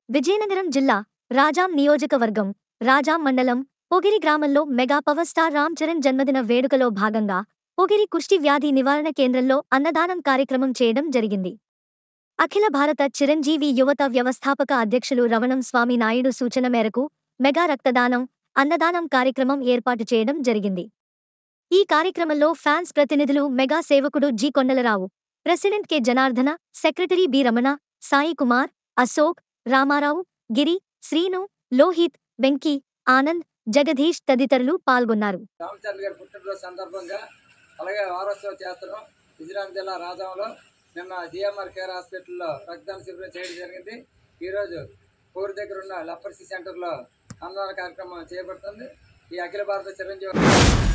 విజయనగరం జిల్లా రాజాం నియోజకవర్గం రాజాం మండలం పొగిరి గ్రామంలో mega power star Ram Charan జన్మదిన వేడుకలో భాగంగా పొగిరి కుష్టి వ్యాధి నివారణ కేంద్రంలో అన్నదానం కార్యక్రమం చేయడం జరిగింది అఖిల భారత చిరంజీవి యువత వ్యవస్థాపక అధ్యక్షులు రవణం స్వామి నాయుడు సూచన మేరకు మెగా రక్తదానం అన్నదానం కార్యక్రమం ఏర్పాటు చేయడం జరిగింది ఈ కార్యక్రమంలో ఫ్యాన్స్ ప్రతినిధులు మెగా సేవకుడు G Kondalarao president K Janardhana secretary B Ramana Sai Kumar Ashok Ramarao Giri Srinu Lohith Venky Anand Jagadish తదితరులు పాల్గొన్నారు రామచంద్ర గారి పుట్టినరోజు సందర్భంగా అలాగే వారోత్సవం చేస్తున్నాం విజయనగరం జిల్లా రాజాంలో నిన్న జిఎంఆర్ కేర్ హాస్పిటల్లో రక్తదాన శిబిరం చేయడం జరిగింది ఈరోజు కోరి దగ్గర ఉన్న లెపర్సీ సెంటర్లో అన్నదాన కార్యక్రమం చేయబడుతుంది ఈ అఖిల భారత చిరంజీవి